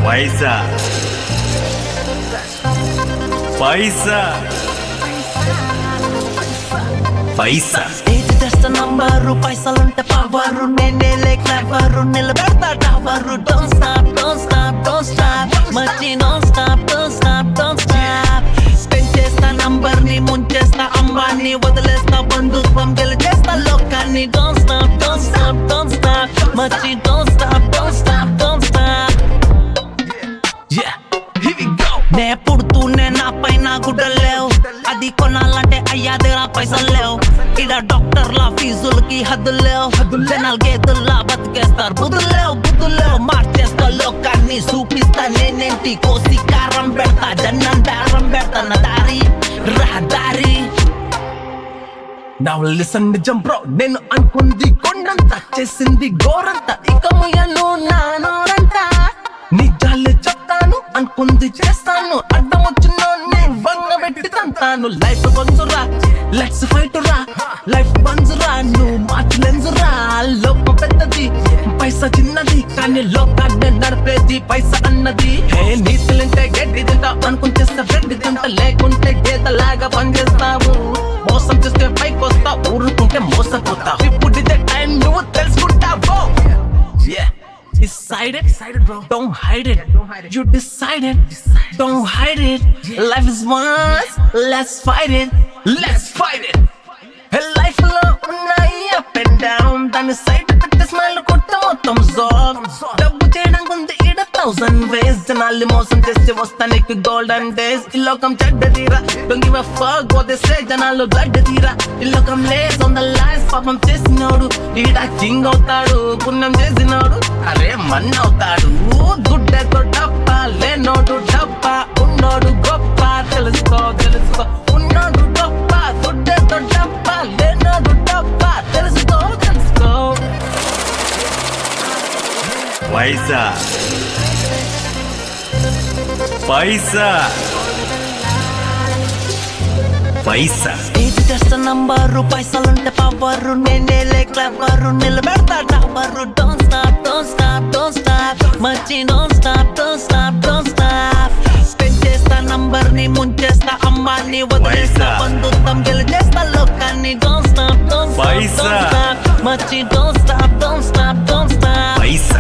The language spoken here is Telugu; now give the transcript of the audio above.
పైసా పైసా పైసా ఏది జస్ట్ నంబరు పైసలుంటే పవరు నేనే లేకవరు నిలబెడతా tower don't stop don't stop don't stop మచ్చి don't stop don't stop don't stop spend చేస్తా నంబర్ ని ముంచేస్తా అంబాన్ని వదిలేస్తా బంధుత్వం గెలిచేస్తా లోకాన్ని don't stop don't stop don't stop మచ్చి don't stop don't stop don't stop Yeah, here we go. నే పుడుతూనే నా పైన గుడ్డలేవు అది కొనాలంటే అయ్యా దగ్గర పైసలు లేవు ఇడ డాక్టర్ల ఫీజులకి హద్దులు లేవు జనాలు గేతుల్లా బతికేస్తారు బుద్ధులు లేవు బుద్ధులు లేవు మార్చేస్తా లోకాన్ని చూపిస్తా నేనేంటి కోసి కారం పెడతా జన్నం బేరం పెడతా నా దారి రహదారి Now listen నిజం బ్రో నేను అనుకుంది కొండంత చేసింది గోరంత ఇక ముయ్యను నా నోరంతా నిజాలే చెప్తాను అనుకుంది చేస్తాను అడ్డం వచ్చిన వంగ పెట్టి తంతాను లైఫ్ బంజురా లెట్స్ ఫైట్ రా లైఫ్ బంజురా నువ్వు మార్చి లెన్సురా లోకం పెద్దది పైసా చిన్నది కానీ లోకాన్ని నడిపేది పైసా అన్నది హే నీతులుంటే గడ్డి తింటా అనుకుని చేస్తే గడ్డి తింటా లేకుంటే గీతలాగా పనిచేస్తావు మోసం చేస్తే పైకి వస్తా ఊరుకుంటే మోసపోతా ఇప్పుడు ఇదే టైం నువ్వు తెలుసుకుంటావు Yeah. Decided, decided, bro. Don't hide it. You decided. Don't hide it. Life is once. Let's fight it. Let's fight it. Life లో ఉన్నాయి అప్ అండ్ డౌన్ దాని సైడ్ పెట్టి స్మైల్ కొట్ట మొత్తం జోన్ డబ్బు చేయడానికి ఉంది ఈడ థౌసండ్ వేస్ జనాల్ని మోసం చేసి వస్తా నీకు గోల్డెన్ డేస్ ఈ లోకం చెడ్డ తీరా డొంగి ఫక్ వదిస్తే జనాలు గడ్డ తీరా ఈ లోకం లేస్ on the lies పాపం చేసినోడు ఈడ కింగ్ అవుతాడు పుణ్యం చేసినోడు అరే మన్ అవుతాడు దుడ్డతో డప్ప లేనోడు డప్ప ఉన్నోడు గొప్ప తెలుసుకో తెలుసుకో ఉన్నోడు గొప్ప దుడ్డతో డప్ప లేనోడు డప్ప తెలుసుకో తెలుసుకో పైసా పైసా పైసా ఏది జస్ట్ నంబరు పైసలుంటే పవరు నేనే లేకవరు నిలబెడతా tower don't stop don't stop don't stop మచ్చి don't stop don't stop don't stop spend చేస్తా నంబర్ ని ముంచేస్తా అమ్మాన్ని వదిలేస్తా పైసా. బంధుత్వం గెలిచేస్తా లోకాన్ని డోంట్ స్టాప్ డోంట్ స్టాప్ పైసా. డోంట్ స్టాప్ మచ్చి don't stop don't stop don't stop Paisa